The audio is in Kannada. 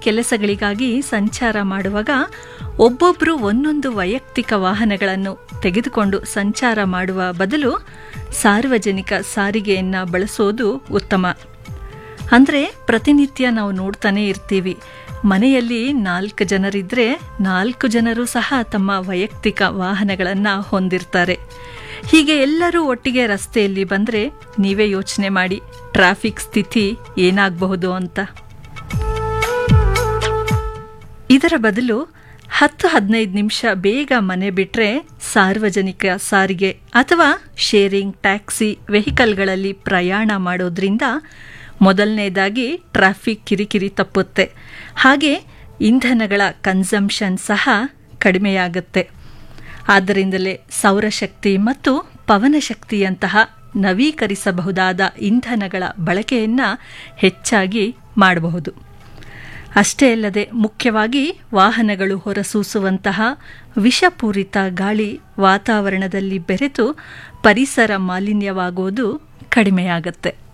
ಕೆಲಸಗಳಿಗಾಗಿ ಸಂಚಾರ ಮಾಡುವಾಗ ಒಬ್ಬೊಬ್ಬರು ಒಂದೊಂದು ವೈಯಕ್ತಿಕ ವಾಹನಗಳನ್ನು ತೆಗೆದುಕೊಂಡು ಸಂಚಾರ ಮಾಡುವ ಬದಲು ಸಾರ್ವಜನಿಕ ಸಾರಿಗೆಯನ್ನು ಬಳಸೋದು ಉತ್ತಮ ಅಂದರೆ ಪ್ರತಿನಿತ್ಯ ನಾವು ನೋಡ್ತಾನೆ ಇರ್ತೀವಿ ಮನೆಯಲ್ಲಿ ನಾಲ್ಕು ಜನರಿದ್ದರೆ ನಾಲ್ಕು ಜನರು ಸಹ ತಮ್ಮ ವೈಯಕ್ತಿಕ ವಾಹನಗಳನ್ನು ಹೊಂದಿರ್ತಾರೆ ಹೀಗೆ ಎಲ್ಲರೂ ಒಟ್ಟಿಗೆ ರಸ್ತೆಯಲ್ಲಿ ಬಂದರೆ ನೀವೇ ಯೋಚನೆ ಮಾಡಿ ಟ್ರಾಫಿಕ್ ಸ್ಥಿತಿ ಏನಾಗಬಹುದು ಅಂತ ಇದರ ಬದಲು ಹತ್ತು ಹದಿನೈದು ನಿಮಿಷ ಬೇಗ ಮನೆ ಬಿಟ್ಟರೆ ಸಾರ್ವಜನಿಕ ಸಾರಿಗೆ ಅಥವಾ ಶೇರಿಂಗ್ ಟ್ಯಾಕ್ಸಿ ವೆಹಿಕಲ್ಗಳಲ್ಲಿ ಪ್ರಯಾಣ ಮಾಡೋದ್ರಿಂದ ಮೊದಲನೇದಾಗಿ ಟ್ರಾಫಿಕ್ ಕಿರಿಕಿರಿ ತಪ್ಪುತ್ತೆ ಹಾಗೆ ಇಂಧನಗಳ ಕನ್ಸಂಪ್ಷನ್ ಸಹ ಕಡಿಮೆಯಾಗುತ್ತೆ ಆದ್ದರಿಂದಲೇ ಸೌರಶಕ್ತಿ ಮತ್ತು ಪವನಶಕ್ತಿಯಂತಹ ನವೀಕರಿಸಬಹುದಾದ ಇಂಧನಗಳ ಬಳಕೆಯನ್ನು ಹೆಚ್ಚಾಗಿ ಮಾಡಬಹುದು ಅಷ್ಟೇ ಅಲ್ಲದೆ ಮುಖ್ಯವಾಗಿ ವಾಹನಗಳು ಹೊರಸೂಸುವಂತಹ ವಿಷಪೂರಿತ ಗಾಳಿ ವಾತಾವರಣದಲ್ಲಿ ಬೆರೆತು ಪರಿಸರ ಮಾಲಿನ್ಯವಾಗುವುದು ಕಡಿಮೆಯಾಗತ್ತೆ